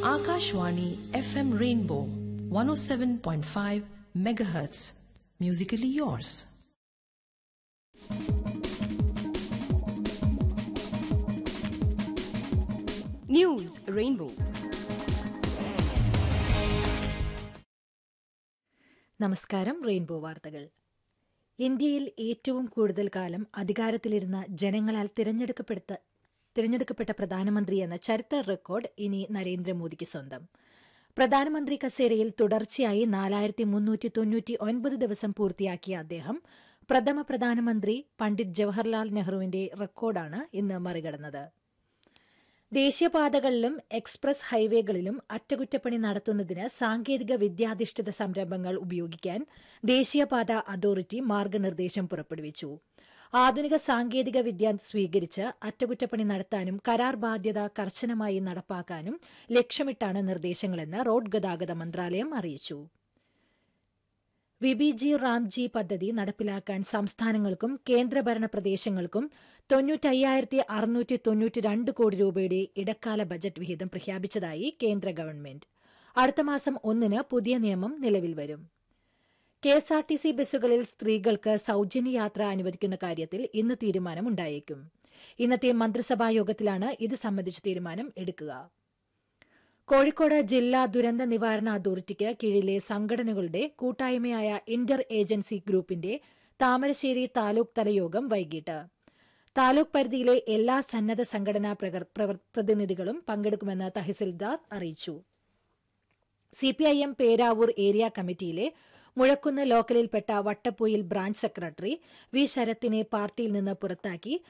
Akashwani FM Rainbow 107.5 megahertz. Musically yours. News Rainbow. നമസ്കാരം Rainbow വാർത്തകൾ ഇന്ത്യയിൽ ഏറ്റവും കൂടുതൽ കാലം അധികാരത്തിലിരുന്ന ജനങ്ങളാൽ തിരഞ്ഞെടുക്കപ്പെടുത്ത തിരഞ്ഞെടുക്കപ്പെട്ട പ്രധാനമന്ത്രി എന്ന ചരിത്ര റെക്കോർഡ് ഇനി നരേന്ദ്രമോദിക്ക് സ്വന്തം പ്രധാനമന്ത്രി കസേരയിൽ തുടർച്ചയായി നാലായിരത്തി മുന്നൂറ്റി തൊണ്ണൂറ്റി ഒൻപത് ദിവസം പൂർത്തിയാക്കിയ അദ്ദേഹം പ്രഥമ പ്രധാനമന്ത്രി പണ്ഡിറ്റ് ജവഹർലാൽ നെഹ്റുവിന്റെ റെക്കോർഡാണ് ഇന്ന് മറികടന്നത് ദേശീയപാതകളിലും എക്സ്പ്രസ് ഹൈവേകളിലും അറ്റകുറ്റപ്പണി നടത്തുന്നതിന് സാങ്കേതിക വിദ്യാധിഷ്ഠിത സംരംഭങ്ങൾ ഉപയോഗിക്കാൻ ദേശീയപാത അതോറിറ്റി മാർഗനിർദ്ദേശം പുറപ്പെടുവിച്ചു ആധുനിക സാങ്കേതിക വിദ്യ സ്വീകരിച്ച് അറ്റകുറ്റപ്പണി നടത്താനും കരാർ ബാധ്യത കർശനമായി നടപ്പാക്കാനും ലക്ഷ്യമിട്ടാണ് നിർദ്ദേശങ്ങളെന്ന് റോഡ് ഗതാഗത മന്ത്രാലയം അറിയിച്ചു വിബിജി റാംജി പദ്ധതി നടപ്പിലാക്കാൻ സംസ്ഥാനങ്ങൾക്കും കേന്ദ്രഭരണ പ്രദേശങ്ങൾക്കും തൊണ്ണൂറ്റയ്യായിരത്തി അറുന്നൂറ്റി തൊണ്ണൂറ്റി രണ്ട് കോടി രൂപയുടെ ഇടക്കാല ബജറ്റ് വിഹിതം പ്രഖ്യാപിച്ചതായി കേന്ദ്ര ഗവൺമെന്റ് അടുത്ത മാസം ഒന്നിന് പുതിയ നിയമം നിലവിൽ വരും കെഎസ്ആർടിസി ബസ്സുകളിൽ സ്ത്രീകൾക്ക് സൌജന്യ യാത്ര അനുവദിക്കുന്ന കാര്യത്തിൽ ഇന്ന് തീരുമാനമുണ്ടായേക്കും ഇന്നത്തെ മന്ത്രിസഭാ യോഗത്തിലാണ് ഇത് സംബന്ധിച്ച തീരുമാനം എടുക്കുക കോഴിക്കോട് ജില്ലാ ദുരന്ത നിവാരണ അതോറിറ്റിക്ക് കീഴിലെ സംഘടനകളുടെ കൂട്ടായ്മയായ ഇന്റർ ഏജൻസി ഗ്രൂപ്പിന്റെ താമരശ്ശേരി താലൂക്ക് തല യോഗം വൈകിട്ട് താലൂക്ക് പരിധിയിലെ എല്ലാ സന്നദ്ധ സംഘടനാ പ്രകർ- പ്രവർ- പ്രതിനിധികളും പങ്കെടുക്കുമെന്ന് തഹസിൽദാർ അറിയിച്ചു സിപിഐഎം പേരാവൂർ ഏരിയ കമ്മിറ്റിയിലെ മുഴക്കുന്ന് ലോക്കലിൽപ്പെട്ട വട്ടപ്പൊയിൽ ബ്രാഞ്ച് സെക്രട്ടറി വി ശരത്തിനെ പാർട്ടിയിൽ നിന്ന് പുറത്താക്കി